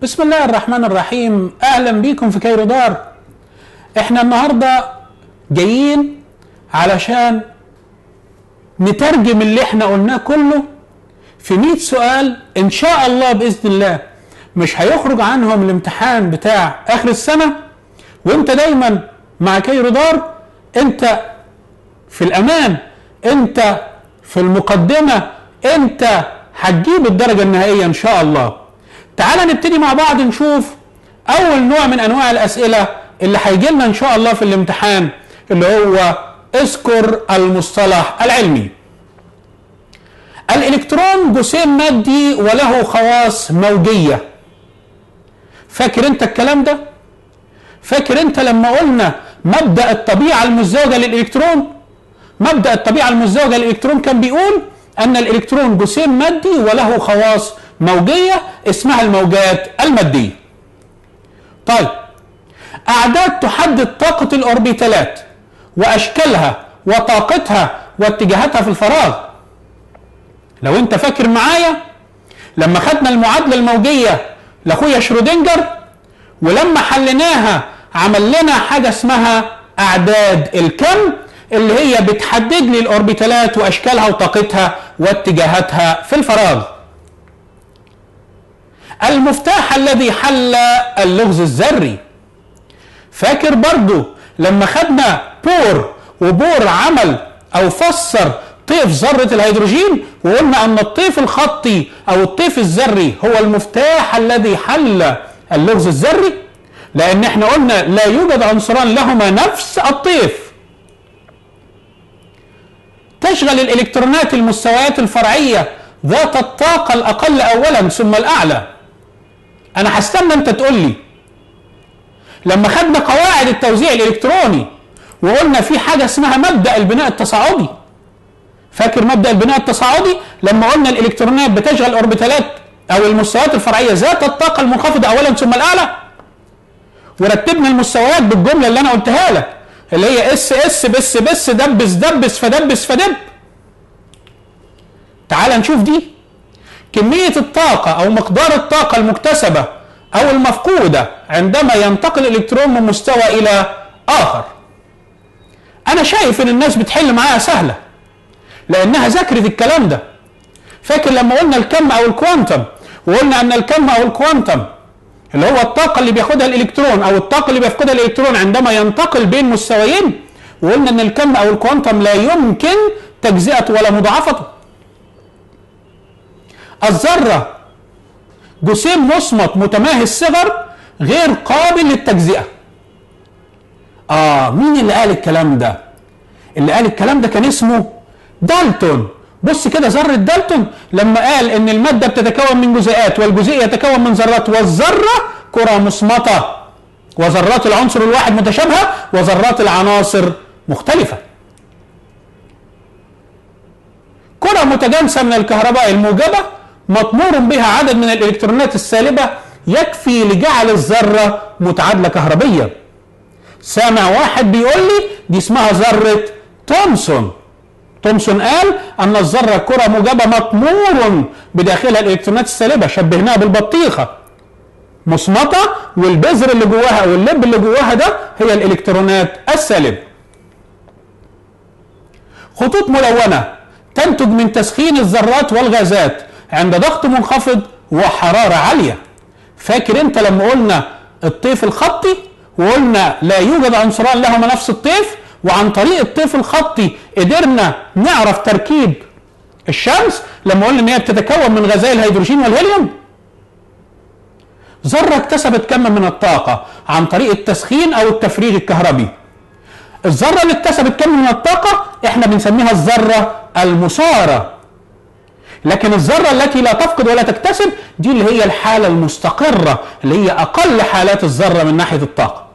بسم الله الرحمن الرحيم اهلا بيكم في كيرو دار احنا النهارده جايين علشان نترجم اللي احنا قلناه كله في 100 سؤال ان شاء الله باذن الله مش هيخرج عنهم الامتحان بتاع اخر السنه وانت دايما مع كيرو دار انت في الامان انت في المقدمه انت هتجيب الدرجه النهائيه ان شاء الله تعال نبتدي مع بعض نشوف اول نوع من انواع الاسئله اللي هيجي لنا ان شاء الله في الامتحان اللي هو اذكر المصطلح العلمي الالكترون جسيم مادي وله خواص موجيه فاكر انت الكلام ده فاكر انت لما قلنا مبدا الطبيعه المزدوجه للالكترون مبدا الطبيعه المزدوجه للالكترون كان بيقول ان الالكترون جسيم مادي وله خواص موجيه اسمها الموجات الماديه طيب اعداد تحدد طاقه الاوربيتالات واشكالها وطاقتها واتجاهاتها في الفراغ لو انت فاكر معايا لما خدنا المعادله الموجيه لاخويا شرودنجر ولما حليناها عمل لنا حاجه اسمها اعداد الكم اللي هي بتحدد لي الاوربيتالات واشكالها وطاقتها واتجاهاتها في الفراغ المفتاح الذي حل اللغز الذري فاكر برضو لما خدنا بور وبور عمل او فسر طيف ذرة الهيدروجين وقلنا ان الطيف الخطي او الطيف الذري هو المفتاح الذي حل اللغز الذري لان احنا قلنا لا يوجد عنصران لهما نفس الطيف تشغل الالكترونات المستويات الفرعية ذات الطاقة الاقل اولا ثم الاعلى انا هستنى انت تقول لي لما خدنا قواعد التوزيع الالكتروني وقلنا في حاجه اسمها مبدا البناء التصاعدي فاكر مبدا البناء التصاعدي لما قلنا الالكترونات بتشغل اوربيتالات او المستويات الفرعيه ذات الطاقه المنخفضه اولا ثم الاعلى ورتبنا المستويات بالجمله اللي انا قلتها لك اللي هي اس اس بس بس دبس دبس فدبس فدب تعال نشوف دي كمية الطاقة أو مقدار الطاقة المكتسبة أو المفقودة عندما ينتقل الإلكترون من مستوى إلى آخر. أنا شايف إن الناس بتحل معاها سهلة لأنها ذاكرت الكلام ده. فاكر لما قلنا الكم أو الكوانتم وقلنا أن الكم أو الكوانتم اللي هو الطاقة اللي بياخدها الإلكترون أو الطاقة اللي بيفقدها الإلكترون عندما ينتقل بين مستويين وقلنا أن الكم أو الكوانتم لا يمكن تجزئته ولا مضاعفته. الذرة جسيم مصمت متماهي الصغر غير قابل للتجزئة آه مين اللي قال الكلام ده اللي قال الكلام ده كان اسمه دالتون بص كده ذرة دالتون لما قال ان المادة بتتكون من جزيئات والجزيء يتكون من ذرات والذرة كرة مصمتة وذرات العنصر الواحد متشابهة وذرات العناصر مختلفة كرة متجانسة من الكهرباء الموجبة مطمور بها عدد من الالكترونات السالبه يكفي لجعل الذره متعادله كهربيا. سامع واحد بيقول لي دي اسمها ذره تومسون. تومسون قال ان الذره كره موجبه مطمور بداخلها الالكترونات السالبه شبهناها بالبطيخه. مصمته والبذر اللي جواها او اللب اللي جواها ده هي الالكترونات السالبه. خطوط ملونه تنتج من تسخين الذرات والغازات عند ضغط منخفض وحرارة عالية فاكر انت لما قلنا الطيف الخطي وقلنا لا يوجد عنصران لهما نفس الطيف وعن طريق الطيف الخطي قدرنا نعرف تركيب الشمس لما قلنا ان هي بتتكون من غازي الهيدروجين والهيليوم ذرة اكتسبت كم من الطاقة عن طريق التسخين او التفريغ الكهربي الذرة اللي اكتسبت كم من الطاقة احنا بنسميها الذرة المسارة لكن الذره التي لا تفقد ولا تكتسب دي اللي هي الحاله المستقره اللي هي اقل حالات الذره من ناحيه الطاقه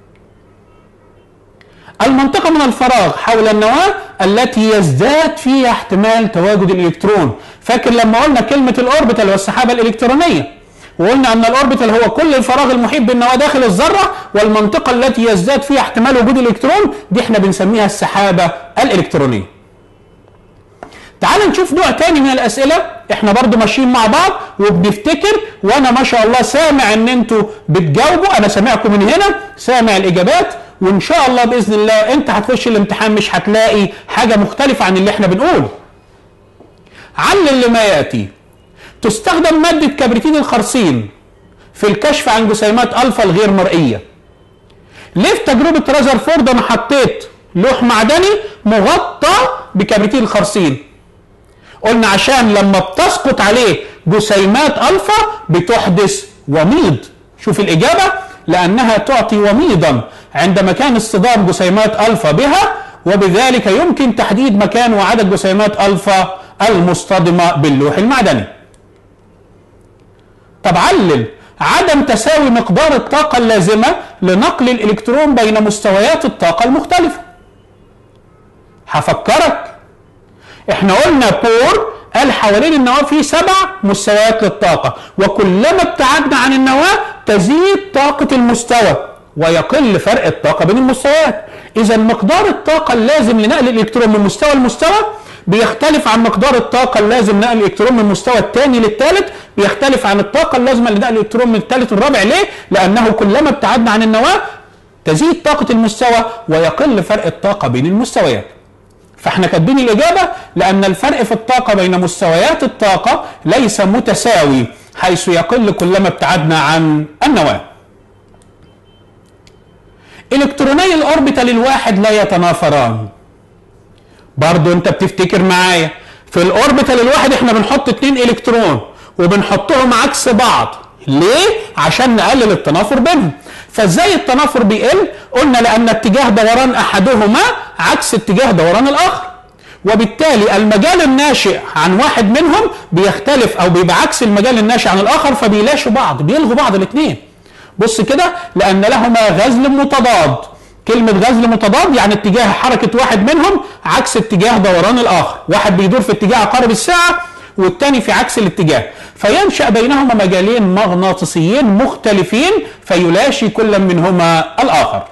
المنطقه من الفراغ حول النواه التي يزداد فيها احتمال تواجد الالكترون فاكر لما قلنا كلمه الاوربيتال والسحابه الالكترونيه وقلنا ان الاوربيتال هو كل الفراغ المحيط بالنواه داخل الذره والمنطقه التي يزداد فيها احتمال وجود الالكترون دي احنا بنسميها السحابه الالكترونيه تعال نشوف نوع تاني من الاسئله احنا برضو ماشيين مع بعض وبنفتكر وانا ما شاء الله سامع ان انتوا بتجاوبوا انا سامعكم من هنا سامع الاجابات وان شاء الله باذن الله انت هتخش الامتحان مش هتلاقي حاجه مختلفه عن اللي احنا بنقوله علل لما ياتي تستخدم ماده كبريتين الخرسين في الكشف عن جسيمات الفا الغير مرئيه ليه في تجربه رازرفورد انا حطيت لوح معدني مغطى بكبريتين الخرسين قلنا عشان لما بتسقط عليه جسيمات الفا بتحدث وميض شوف الاجابه لانها تعطي وميضا عند مكان اصطدام جسيمات الفا بها وبذلك يمكن تحديد مكان وعدد جسيمات الفا المصطدمه باللوح المعدني طب علل عدم تساوي مقدار الطاقة اللازمة لنقل الإلكترون بين مستويات الطاقة المختلفة هفكرك احنا قلنا بور قال حوالين النواة في سبع مستويات للطاقة وكلما ابتعدنا عن النواة تزيد طاقة المستوى ويقل فرق الطاقة بين المستويات إذا مقدار الطاقة اللازم لنقل الإلكترون من مستوى لمستوى بيختلف عن مقدار الطاقة اللازم نقل الإلكترون من المستوى الثاني للثالث بيختلف عن الطاقة اللازمة لنقل الإلكترون من الثالث للرابع ليه؟ لأنه كلما ابتعدنا عن النواة تزيد طاقة المستوى ويقل فرق الطاقة بين المستويات فاحنا كاتبين الإجابة لأن الفرق في الطاقة بين مستويات الطاقة ليس متساوي حيث يقل كلما ابتعدنا عن النواة إلكتروني الأوربيتال الواحد لا يتنافران برضو انت بتفتكر معايا في الاوربيتال الواحد احنا بنحط اتنين الكترون وبنحطهم عكس بعض ليه عشان نقلل التنافر بينهم فازاي التنافر بيقل قلنا لان اتجاه دوران احدهما عكس اتجاه دوران الاخر وبالتالي المجال الناشئ عن واحد منهم بيختلف او بيبقى عكس المجال الناشئ عن الاخر فبيلاشوا بعض بيلغوا بعض الاثنين بص كده لان لهما غزل متضاد كلمة غزل متضاد يعني اتجاه حركة واحد منهم عكس اتجاه دوران الآخر واحد بيدور في اتجاه عقارب الساعة والتاني في عكس الاتجاه فينشأ بينهما مجالين مغناطيسيين مختلفين فيلاشي كل منهما الآخر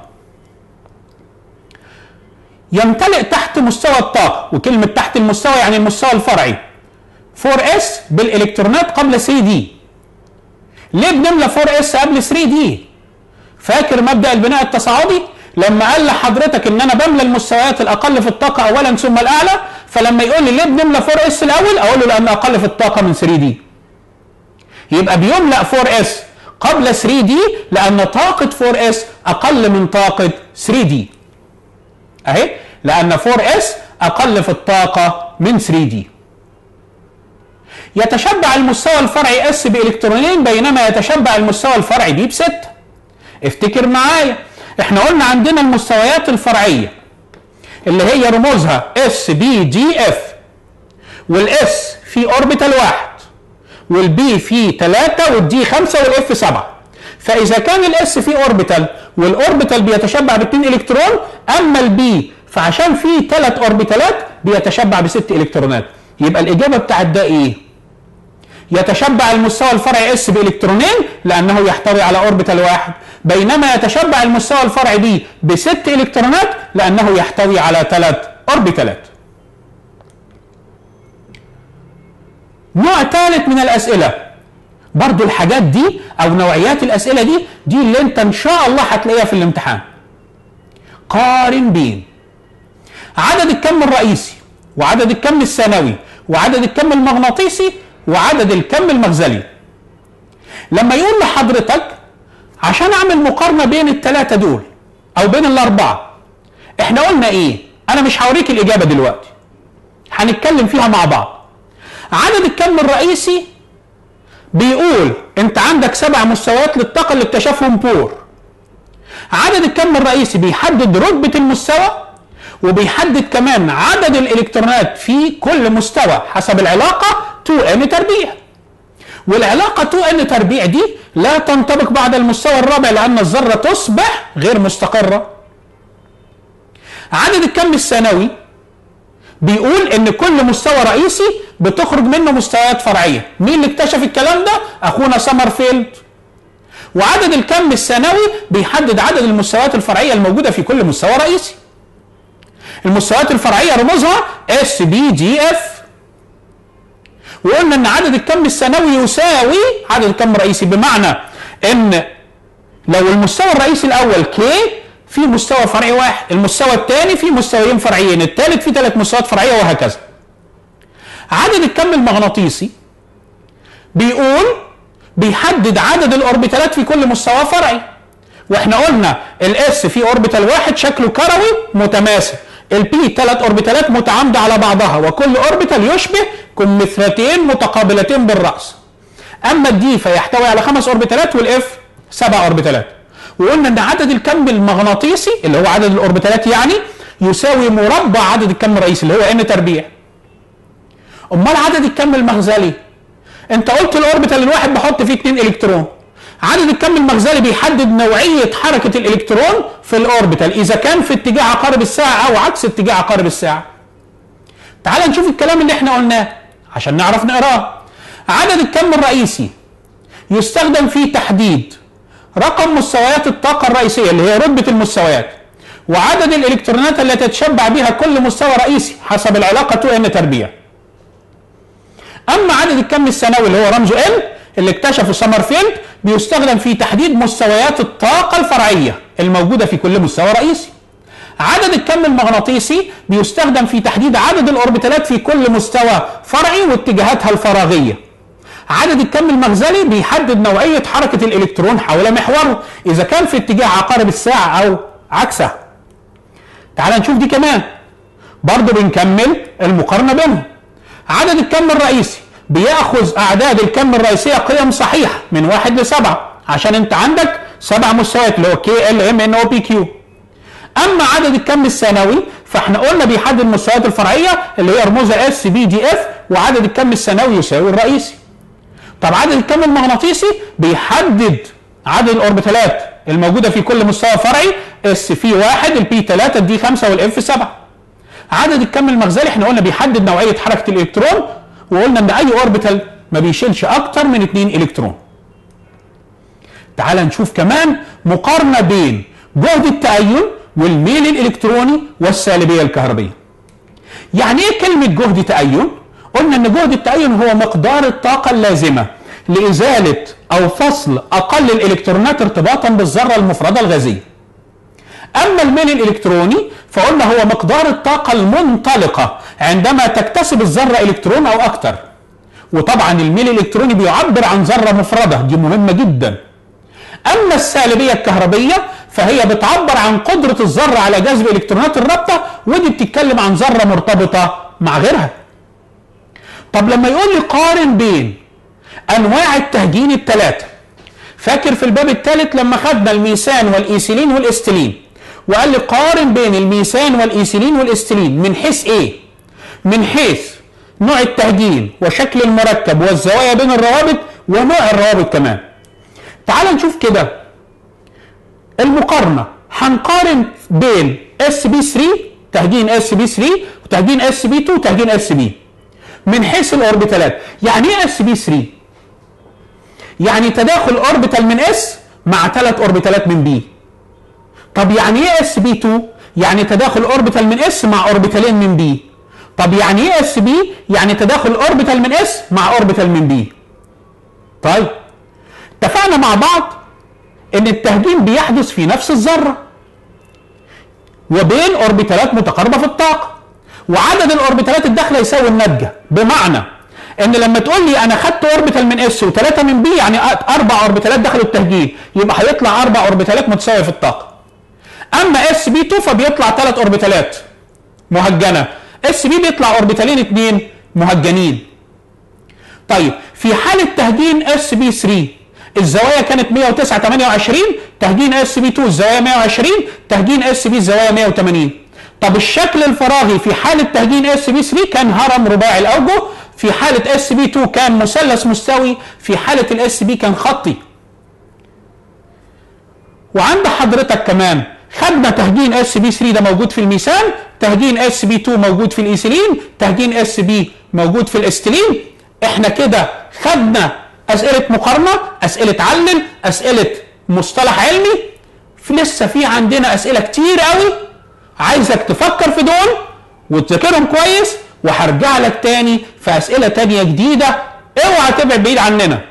يمتلئ تحت مستوى الطاقة وكلمة تحت المستوى يعني المستوى الفرعي 4S بالإلكترونات قبل 3D ليه بنملى 4S قبل 3D فاكر مبدأ البناء التصاعدي لما قال لحضرتك ان انا بملى المستويات الاقل في الطاقه اولا ثم الاعلى فلما يقول لي ليه بنملى 4 اس الاول اقول له لان اقل في الطاقه من 3 دي يبقى بيملا 4 اس قبل 3 دي لان طاقه 4 اس اقل من طاقه 3 دي اهي لان 4 اس اقل في الطاقه من 3 دي يتشبع المستوى الفرعي اس بالكترونين بينما يتشبع المستوى الفرعي بي بستة افتكر معايا احنا قلنا عندنا المستويات الفرعيه اللي هي رموزها اس بي دي اف والاس في اوربيتال واحد والبي في 3 والدي 5 والاف 7 فاذا كان الاس في اوربيتال والاوربيتال بيتشبع باثنين الكترون اما البي فعشان في ثلاث اوربيتالات بيتشبع بست الكترونات يبقى الاجابه بتاعت ده ايه؟ يتشبع المستوى الفرعي اس بالكترونين لانه يحتوي على اوربيتال واحد بينما يتشبع المستوى الفرعي بي بست الكترونات لانه يحتوي على ثلاث اوربيتالات نوع ثالث من الاسئله برضو الحاجات دي او نوعيات الاسئله دي دي اللي انت ان شاء الله هتلاقيها في الامتحان قارن بين عدد الكم الرئيسي وعدد الكم الثانوي وعدد الكم المغناطيسي وعدد الكم المغزلي لما يقول لحضرتك عشان اعمل مقارنه بين الثلاثه دول او بين الاربعه احنا قلنا ايه انا مش هوريك الاجابه دلوقتي هنتكلم فيها مع بعض عدد الكم الرئيسي بيقول انت عندك سبع مستويات للطاقه اللي اكتشفهم بور عدد الكم الرئيسي بيحدد رتبه المستوى وبيحدد كمان عدد الالكترونات في كل مستوى حسب العلاقه 2 ان تربيع والعلاقة 2 ان تربيع دي لا تنطبق بعد المستوى الرابع لأن الذرة تصبح غير مستقرة. عدد الكم الثانوي بيقول إن كل مستوى رئيسي بتخرج منه مستويات فرعية. مين اللي اكتشف الكلام ده؟ أخونا سمرفيلد. وعدد الكم الثانوي بيحدد عدد المستويات الفرعية الموجودة في كل مستوى رئيسي. المستويات الفرعية رموزها اس بي دي اف وقلنا ان عدد الكم الثانوي يساوي عدد الكم الرئيسي بمعنى ان لو المستوى الرئيسي الاول كي في مستوى فرعي واحد المستوى الثاني في مستويين فرعيين الثالث في ثلاث مستويات فرعيه وهكذا عدد الكم المغناطيسي بيقول بيحدد عدد الاوربيتالات في كل مستوى فرعي واحنا قلنا الاس في اوربيتال واحد شكله كروي متماثل البي ثلاث اوربيتالات متعامده على بعضها وكل اوربيتال يشبه كمثلتين متقابلتين بالراس اما الدي فيحتوي على خمس اوربيتالات والاف سبع اوربيتالات وقلنا ان عدد الكم المغناطيسي اللي هو عدد الاوربيتالات يعني يساوي مربع عدد الكم الرئيسي اللي هو ان تربيع امال عدد الكم المغزلي انت قلت الاوربيتال الواحد بحط فيه 2 الكترون عدد الكم المغزلي بيحدد نوعيه حركه الالكترون في الاوربيتال اذا كان في اتجاه عقارب الساعه او عكس اتجاه عقارب الساعه تعال نشوف الكلام اللي احنا قلناه عشان نعرف نقراه عدد الكم الرئيسي يستخدم في تحديد رقم مستويات الطاقه الرئيسيه اللي هي رتبه المستويات وعدد الالكترونات التي تتشبع بها كل مستوى رئيسي حسب العلاقه 2 ان تربيع اما عدد الكم الثانوي اللي هو رمزه ال اللي اكتشفه سمرفيلد بيستخدم في تحديد مستويات الطاقه الفرعيه الموجوده في كل مستوى رئيسي عدد الكم المغناطيسي بيستخدم في تحديد عدد الاوربيتالات في كل مستوى فرعي واتجاهاتها الفراغيه عدد الكم المغزلي بيحدد نوعيه حركه الالكترون حول محوره اذا كان في اتجاه عقارب الساعه او عكسها تعال نشوف دي كمان برضه بنكمل المقارنه بينهم عدد الكم الرئيسي بياخذ اعداد الكم الرئيسيه قيم صحيحه من واحد لسبعه عشان انت عندك سبع مستويات اللي هو كي ال ام ان او بي كيو اما عدد الكم الثانوي فاحنا قلنا بيحدد المستويات الفرعيه اللي هي رموزها اس بي دي اف وعدد الكم الثانوي يساوي الرئيسي طب عدد الكم المغناطيسي بيحدد عدد الاوربيتالات الموجوده في كل مستوى فرعي اس في واحد البي 3 الدي 5 والاف 7 عدد الكم المغزلي احنا قلنا بيحدد نوعيه حركه الالكترون وقلنا ان اي اوربيتال ما بيشيلش اكتر من 2 الكترون تعال نشوف كمان مقارنه بين جهد التأين والميل الالكتروني والسالبيه الكهربيه يعني ايه كلمه جهد تأين قلنا ان جهد التأين هو مقدار الطاقه اللازمه لازاله او فصل اقل الالكترونات ارتباطا بالذره المفرده الغازيه اما الميل الالكتروني فقلنا هو مقدار الطاقه المنطلقه عندما تكتسب الذره الكترون او اكثر وطبعا الميل الالكتروني بيعبر عن ذره مفرده دي مهمه جدا اما السالبيه الكهربيه فهي بتعبر عن قدره الذره على جذب الكترونات الرابطه ودي بتتكلم عن ذره مرتبطه مع غيرها طب لما يقول لي قارن بين انواع التهجين الثلاثه فاكر في الباب الثالث لما خدنا الميثان والايثيلين والاستلين وقال لي قارن بين الميثان والايثيلين والاستلين من حيث ايه من حيث نوع التهجين وشكل المركب والزوايا بين الروابط ونوع الروابط كمان تعال نشوف كده المقارنة هنقارن بين اس بي 3 تهجين اس بي 3 وتهجين اس بي 2 وتهجين اس بي من حيث الاوربيتالات يعني ايه اس بي 3 يعني تداخل اوربيتال من اس مع ثلاث اوربيتالات من بي طب يعني ايه اس بي 2 يعني تداخل اوربيتال من اس مع اوربيتالين من بي طب يعني ايه اس بي يعني تداخل اوربيتال من اس مع اوربيتال من بي طيب اتفقنا مع بعض ان التهجين بيحدث في نفس الذره وبين اوربيتالات متقاربه في الطاقه وعدد الاوربيتالات الداخله يساوي الناتجه بمعنى ان لما تقول لي انا خدت اوربيتال من اس وثلاثه من بي يعني اربع اوربيتالات دخلوا التهجين يبقى هيطلع اربع اوربيتالات متساويه في الطاقه اما اس بي 2 فبيطلع ثلاث اوربيتالات مهجنه اس بي بيطلع اوربيتالين اثنين مهجنين طيب في حاله تهجين اس بي 3 الزوايا كانت 109 28 تهجين اس بي 2 الزوايا 120 تهجين اس بي الزوايا 180 طب الشكل الفراغي في حاله تهجين اس بي 3 كان هرم رباعي الاوجه في حاله اس بي 2 كان مثلث مستوي في حاله الاس بي كان خطي وعند حضرتك كمان خدنا تهجين اس بي 3 ده موجود في الميثان تهجين اس بي 2 موجود في الايثيلين تهجين اس بي موجود في الاستلين احنا كده خدنا اسئله مقارنه اسئله علل اسئله مصطلح علمي في لسه في عندنا اسئله كتير قوي عايزك تفكر في دول وتذاكرهم كويس وهرجع لك تاني في اسئله تانيه جديده اوعى تبعد بعيد عننا